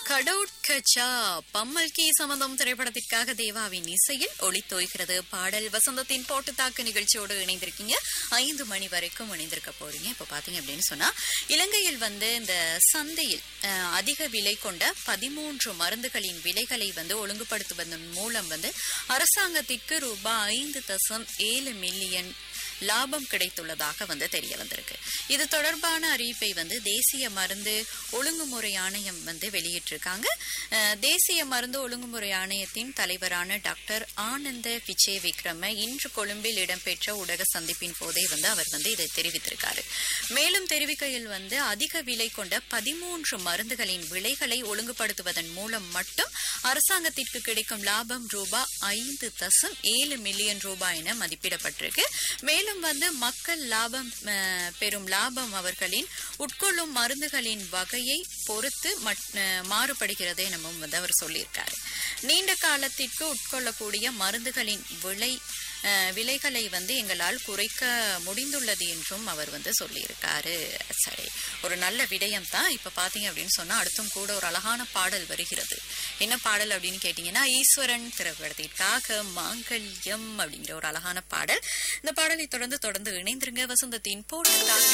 கடோட்கச்சா Pammal K சம்பந்தம் திரைப்படத்திற்காக தேவாவின் இசையில் ஒளித்தோய்கிறது பாடல் வசந்தத்தின் போட்டு தாக்கு நிகழ்ச்சியோடு இணைந்திருக்கீங்க ஐந்து மணி வரைக்கும் இணைந்திருக்க போறீங்க இப்ப பாத்தீங்க அப்படின்னு சொன்னா இலங்கையில் வந்து இந்த சந்தையில் அஹ், அதிக விலை கொண்ட பதிமூன்று மருந்துகளின் விலைகளை வந்து ஒழுங்குபடுத்துவதன் மூலம் வந்து அரசாங்கத்திற்கு ரூபாய் ஐந்து தசம் ஏழு மில்லியன் லாபம் கிடைத்துள்ளதாக வந்து தெரிய வந்திருக்கு இது தொடர்பான அறிவிப்பை வந்து தேசிய மருந்து ஒழுங்குமுறை ஆணையம் வந்து வெளியிட்டிருக்காங்க அஹ், தேசிய மருந்து ஒழுங்குமுறை ஆணையத்தின் தலைவரான டாக்டர் ஆனந்த விஜய் விக்ரம இன்று கொழும்பில் இடம்பெற்ற ஊடக சந்திப்பின் போதே வந்து அவர் வந்து இதை தெரிவித்திருக்காரு மேலும் தெரிவிக்கையில் வந்து அதிக விலை கொண்ட பதிமூன்று மருந்துகளின் விலைகளை ஒழுங்குபடுத்துவதன் மூலம் மட்டும் அரசாங்கத்திற்கு கிடைக்கும் லாபம் ரூபாய் ஐந்து தசம் ஏழு மில்லியன் ரூபாய் என மதிப்பிடப்பட்டிருக்கு மேலும் வந்து மக்கள் லாபம் அஹ், பெறும் லாபம் அவர்களின் உட்கொள்ளும் மருந்துகளின் வகையை பொறுத்து மட்- அஹ், மாறுபடுகிறது எனவும் வந்து அவர் சொல்லியிருக்காரு நீண்ட காலத்திற்கு உட்கொள்ளக்கூடிய மருந்துகளின் விலை அஹ், விலைகளை வந்து எங்களால் குறைக்க முடிந்துள்ளது என்றும் அவர் வந்து சொல்லியிருக்காரு சரி ஒரு நல்ல விடயம் தான் இப்ப பாத்தீங்க அப்படின்னு சொன்னா அடுத்தும் கூட ஒரு அழகான பாடல் வருகிறது என்ன பாடல் அப்படின்னு கேட்டீங்கன்னா ஈஸ்வரன் திரைப்படத்திற்காக மாங்கல்யம் அப்படிங்கிற ஒரு அழகான பாடல் இந்த பாடலை தொடர்ந்து தொடர்ந்து இணைந்திருங்க வசந்தத்தின் போட்டு